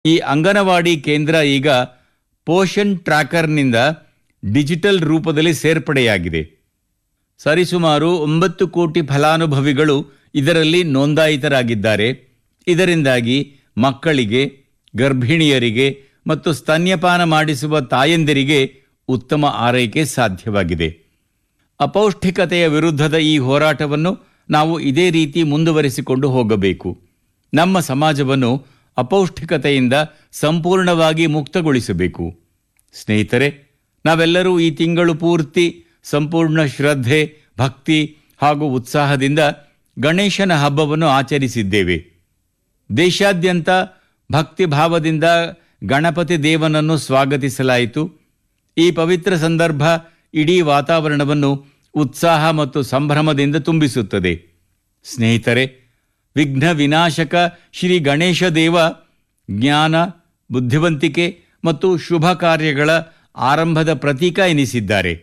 ಈ ಅಂಗನವಾಡಿ ಕೇಂದ್ರ ಈಗ ಪೋಷನ್ ಟ್ರ್ಯಾಕರ್ನಿಂದ ಡಿಜಿಟಲ್ ರೂಪದಲ್ಲಿ ಸೇರ್ಪಡೆಯಾಗಿದೆ ಸರಿಸುಮಾರು ಒಂಬತ್ತು ಕೋಟಿ ಫಲಾನುಭವಿಗಳು ಇದರಲ್ಲಿ ನೋಂದಾಯಿತರಾಗಿದ್ದಾರೆ ಇದರಿಂದಾಗಿ ಮಕ್ಕಳಿಗೆ ಗರ್ಭಿಣಿಯರಿಗೆ ಮತ್ತು ಸ್ತನ್ಯಪಾನ ಮಾಡಿಸುವ ತಾಯಂದಿರಿಗೆ ಉತ್ತಮ ಆರೈಕೆ ಸಾಧ್ಯವಾಗಿದೆ ಅಪೌಷ್ಟಿಕತೆಯ ವಿರುದ್ಧದ ಈ ಹೋರಾಟವನ್ನು ನಾವು ಇದೇ ರೀತಿ ಮುಂದುವರಿಸಿಕೊಂಡು ಹೋಗಬೇಕು ನಮ್ಮ ಸಮಾಜವನ್ನು ಅಪೌಷ್ಟಿಕತೆಯಿಂದ ಸಂಪೂರ್ಣವಾಗಿ ಮುಕ್ತಗೊಳಿಸಬೇಕು ಸ್ನೇಹಿತರೆ ನಾವೆಲ್ಲರೂ ಈ ತಿಂಗಳು ಪೂರ್ತಿ ಸಂಪೂರ್ಣ ಶ್ರದ್ಧೆ ಭಕ್ತಿ ಹಾಗೂ ಉತ್ಸಾಹದಿಂದ ಗಣೇಶನ ಹಬ್ಬವನ್ನು ಆಚರಿಸಿದ್ದೇವೆ ದೇಶಾದ್ಯಂತ ಭಕ್ತಿ ಭಾವದಿಂದ ಗಣಪತಿ ದೇವನನ್ನು ಸ್ವಾಗತಿಸಲಾಯಿತು ಈ ಪವಿತ್ರ ಸಂದರ್ಭ ಇಡೀ ವಾತಾವರಣವನ್ನು ಉತ್ಸಾಹ ಮತ್ತು ಸಂಭ್ರಮದಿಂದ ತುಂಬಿಸುತ್ತದೆ ಸ್ನೇಹಿತರೆ ವಿಘ್ನ ವಿನಾಶಕ ಶ್ರೀ ಗಣೇಶ ದೇವ ಜ್ಞಾನ ಬುದ್ಧಿವಂತಿಕೆ ಮತ್ತು ಶುಭ ಕಾರ್ಯಗಳ ಆರಂಭದ ಪ್ರತೀಕ ಎನಿಸಿದ್ದಾರೆ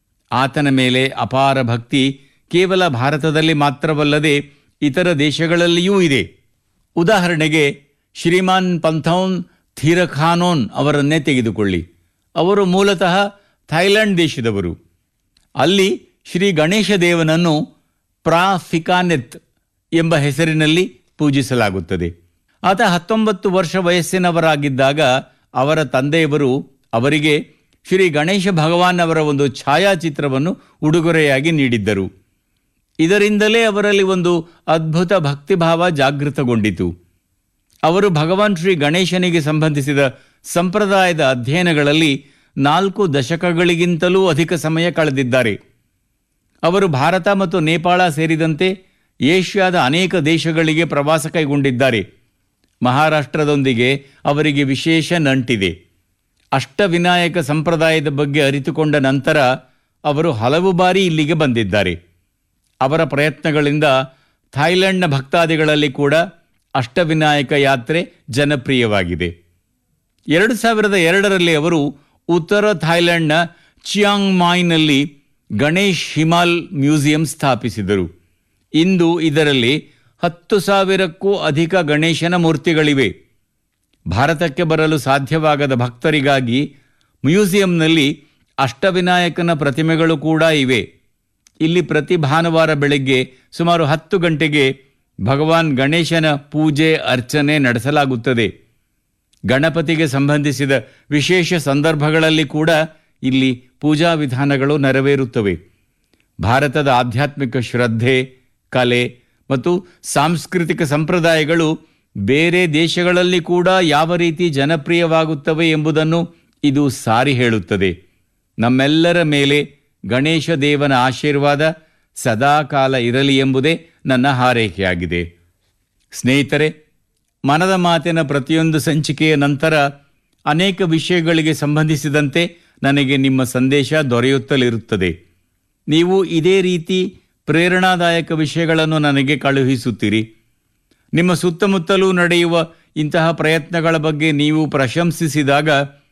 ಆತನ ಮೇಲೆ ಅಪಾರ ಭಕ್ತಿ ಕೇವಲ ಭಾರತದಲ್ಲಿ ಮಾತ್ರವಲ್ಲದೆ ಇತರ ದೇಶಗಳಲ್ಲಿಯೂ ಇದೆ ಉದಾಹರಣೆಗೆ ಶ್ರೀಮಾನ್ ಪಂಥೌನ್ ಥೀರಖಾನೋನ್ ಅವರನ್ನೇ ತೆಗೆದುಕೊಳ್ಳಿ ಅವರು ಮೂಲತಃ ಥೈಲ್ಯಾಂಡ್ ದೇಶದವರು ಅಲ್ಲಿ ಶ್ರೀ ಗಣೇಶ ದೇವನನ್ನು ಪ್ರಾಫಿಕಾನೆತ್ ಎಂಬ ಹೆಸರಿನಲ್ಲಿ ಪೂಜಿಸಲಾಗುತ್ತದೆ ಆತ ಹತ್ತೊಂಬತ್ತು ವರ್ಷ ವಯಸ್ಸಿನವರಾಗಿದ್ದಾಗ ಅವರ ತಂದೆಯವರು ಅವರಿಗೆ ಶ್ರೀ ಗಣೇಶ ಭಗವಾನ್ ಅವರ ಒಂದು ಛಾಯಾಚಿತ್ರವನ್ನು ಉಡುಗೊರೆಯಾಗಿ ನೀಡಿದ್ದರು ಇದರಿಂದಲೇ ಅವರಲ್ಲಿ ಒಂದು ಅದ್ಭುತ ಭಕ್ತಿಭಾವ ಜಾಗೃತಗೊಂಡಿತು ಅವರು ಭಗವಾನ್ ಶ್ರೀ ಗಣೇಶನಿಗೆ ಸಂಬಂಧಿಸಿದ ಸಂಪ್ರದಾಯದ ಅಧ್ಯಯನಗಳಲ್ಲಿ ನಾಲ್ಕು ದಶಕಗಳಿಗಿಂತಲೂ ಅಧಿಕ ಸಮಯ ಕಳೆದಿದ್ದಾರೆ ಅವರು ಭಾರತ ಮತ್ತು ನೇಪಾಳ ಸೇರಿದಂತೆ ಏಷ್ಯಾದ ಅನೇಕ ದೇಶಗಳಿಗೆ ಪ್ರವಾಸ ಕೈಗೊಂಡಿದ್ದಾರೆ ಮಹಾರಾಷ್ಟ್ರದೊಂದಿಗೆ ಅವರಿಗೆ ವಿಶೇಷ ನಂಟಿದೆ ಅಷ್ಟವಿನಾಯಕ ಸಂಪ್ರದಾಯದ ಬಗ್ಗೆ ಅರಿತುಕೊಂಡ ನಂತರ ಅವರು ಹಲವು ಬಾರಿ ಇಲ್ಲಿಗೆ ಬಂದಿದ್ದಾರೆ ಅವರ ಪ್ರಯತ್ನಗಳಿಂದ ಥಾಯ್ಲೆಂಡ್ನ ಭಕ್ತಾದಿಗಳಲ್ಲಿ ಕೂಡ ಅಷ್ಟವಿನಾಯಕ ಯಾತ್ರೆ ಜನಪ್ರಿಯವಾಗಿದೆ ಎರಡು ಸಾವಿರದ ಎರಡರಲ್ಲಿ ಅವರು ಉತ್ತರ ಥಾಯ್ಲೆಂಡ್ನ ಚಿಯಾಂಗ್ ಮಾಯ್ನಲ್ಲಿ ಗಣೇಶ್ ಹಿಮಾಲ್ ಮ್ಯೂಸಿಯಂ ಸ್ಥಾಪಿಸಿದರು ಇಂದು ಇದರಲ್ಲಿ ಹತ್ತು ಸಾವಿರಕ್ಕೂ ಅಧಿಕ ಗಣೇಶನ ಮೂರ್ತಿಗಳಿವೆ ಭಾರತಕ್ಕೆ ಬರಲು ಸಾಧ್ಯವಾಗದ ಭಕ್ತರಿಗಾಗಿ ಮ್ಯೂಸಿಯಂನಲ್ಲಿ ಅಷ್ಟವಿನಾಯಕನ ಪ್ರತಿಮೆಗಳು ಕೂಡ ಇವೆ ಇಲ್ಲಿ ಪ್ರತಿ ಭಾನುವಾರ ಬೆಳಗ್ಗೆ ಸುಮಾರು ಹತ್ತು ಗಂಟೆಗೆ ಭಗವಾನ್ ಗಣೇಶನ ಪೂಜೆ ಅರ್ಚನೆ ನಡೆಸಲಾಗುತ್ತದೆ ಗಣಪತಿಗೆ ಸಂಬಂಧಿಸಿದ ವಿಶೇಷ ಸಂದರ್ಭಗಳಲ್ಲಿ ಕೂಡ ಇಲ್ಲಿ ಪೂಜಾ ವಿಧಾನಗಳು ನೆರವೇರುತ್ತವೆ ಭಾರತದ ಆಧ್ಯಾತ್ಮಿಕ ಶ್ರದ್ಧೆ ಕಲೆ ಮತ್ತು ಸಾಂಸ್ಕೃತಿಕ ಸಂಪ್ರದಾಯಗಳು ಬೇರೆ ದೇಶಗಳಲ್ಲಿ ಕೂಡ ಯಾವ ರೀತಿ ಜನಪ್ರಿಯವಾಗುತ್ತವೆ ಎಂಬುದನ್ನು ಇದು ಸಾರಿ ಹೇಳುತ್ತದೆ ನಮ್ಮೆಲ್ಲರ ಮೇಲೆ ಗಣೇಶ ದೇವನ ಆಶೀರ್ವಾದ ಸದಾಕಾಲ ಇರಲಿ ಎಂಬುದೇ ನನ್ನ ಹಾರೈಕೆಯಾಗಿದೆ ಸ್ನೇಹಿತರೆ ಮನದ ಮಾತಿನ ಪ್ರತಿಯೊಂದು ಸಂಚಿಕೆಯ ನಂತರ ಅನೇಕ ವಿಷಯಗಳಿಗೆ ಸಂಬಂಧಿಸಿದಂತೆ ನನಗೆ ನಿಮ್ಮ ಸಂದೇಶ ದೊರೆಯುತ್ತಲಿರುತ್ತದೆ ನೀವು ಇದೇ ರೀತಿ ಪ್ರೇರಣಾದಾಯಕ ವಿಷಯಗಳನ್ನು ನನಗೆ ಕಳುಹಿಸುತ್ತೀರಿ ನಿಮ್ಮ ಸುತ್ತಮುತ್ತಲೂ ನಡೆಯುವ ಇಂತಹ ಪ್ರಯತ್ನಗಳ ಬಗ್ಗೆ ನೀವು ಪ್ರಶಂಸಿಸಿದಾಗ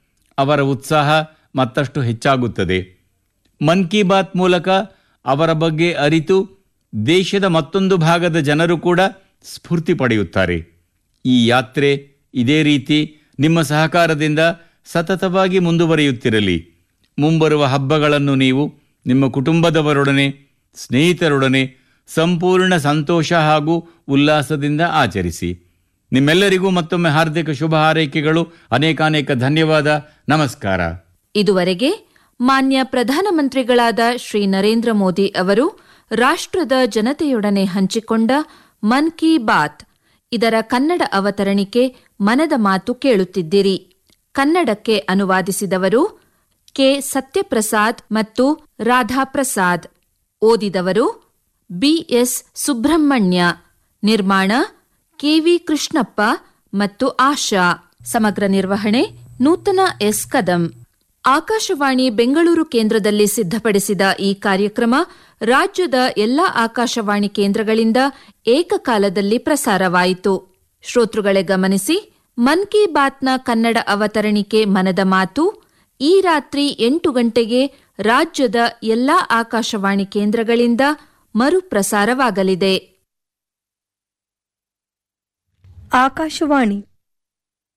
ಅವರ ಉತ್ಸಾಹ ಮತ್ತಷ್ಟು ಹೆಚ್ಚಾಗುತ್ತದೆ ಮನ್ ಕಿ ಬಾತ್ ಮೂಲಕ ಅವರ ಬಗ್ಗೆ ಅರಿತು ದೇಶದ ಮತ್ತೊಂದು ಭಾಗದ ಜನರು ಕೂಡ ಸ್ಫೂರ್ತಿ ಪಡೆಯುತ್ತಾರೆ ಈ ಯಾತ್ರೆ ಇದೇ ರೀತಿ ನಿಮ್ಮ ಸಹಕಾರದಿಂದ ಸತತವಾಗಿ ಮುಂದುವರಿಯುತ್ತಿರಲಿ ಮುಂಬರುವ ಹಬ್ಬಗಳನ್ನು ನೀವು ನಿಮ್ಮ ಕುಟುಂಬದವರೊಡನೆ ಸ್ನೇಹಿತರೊಡನೆ ಸಂಪೂರ್ಣ ಸಂತೋಷ ಹಾಗೂ ಉಲ್ಲಾಸದಿಂದ ಆಚರಿಸಿ ನಿಮ್ಮೆಲ್ಲರಿಗೂ ಮತ್ತೊಮ್ಮೆ ಹಾರ್ದಿಕ ಶುಭ ಹಾರೈಕೆಗಳು ಅನೇಕಾನೇಕ ಧನ್ಯವಾದ ನಮಸ್ಕಾರ ಇದುವರೆಗೆ ಮಾನ್ಯ ಪ್ರಧಾನಮಂತ್ರಿಗಳಾದ ಶ್ರೀ ನರೇಂದ್ರ ಮೋದಿ ಅವರು ರಾಷ್ಟ್ರದ ಜನತೆಯೊಡನೆ ಹಂಚಿಕೊಂಡ ಮನ್ ಕಿ ಬಾತ್ ಇದರ ಕನ್ನಡ ಅವತರಣಿಕೆ ಮನದ ಮಾತು ಕೇಳುತ್ತಿದ್ದಿರಿ ಕನ್ನಡಕ್ಕೆ ಅನುವಾದಿಸಿದವರು ಕೆ ಸತ್ಯಪ್ರಸಾದ್ ಮತ್ತು ರಾಧಾಪ್ರಸಾದ್ ಓದಿದವರು ಬಿಎಸ್ ಸುಬ್ರಹ್ಮಣ್ಯ ನಿರ್ಮಾಣ ಕೆವಿ ಕೃಷ್ಣಪ್ಪ ಮತ್ತು ಆಶಾ ಸಮಗ್ರ ನಿರ್ವಹಣೆ ನೂತನ ಎಸ್ ಕದಂ ಆಕಾಶವಾಣಿ ಬೆಂಗಳೂರು ಕೇಂದ್ರದಲ್ಲಿ ಸಿದ್ಧಪಡಿಸಿದ ಈ ಕಾರ್ಯಕ್ರಮ ರಾಜ್ಯದ ಎಲ್ಲಾ ಆಕಾಶವಾಣಿ ಕೇಂದ್ರಗಳಿಂದ ಏಕಕಾಲದಲ್ಲಿ ಪ್ರಸಾರವಾಯಿತು ಶ್ರೋತೃಗಳೇ ಗಮನಿಸಿ ಮನ್ ಕಿ ಬಾತ್ನ ಕನ್ನಡ ಅವತರಣಿಕೆ ಮನದ ಮಾತು ಈ ರಾತ್ರಿ ಎಂಟು ಗಂಟೆಗೆ ರಾಜ್ಯದ ಎಲ್ಲಾ ಆಕಾಶವಾಣಿ ಕೇಂದ್ರಗಳಿಂದ ಮರುಪ್ರಸಾರವಾಗಲಿದೆ ಆಕಾಶವಾಣಿ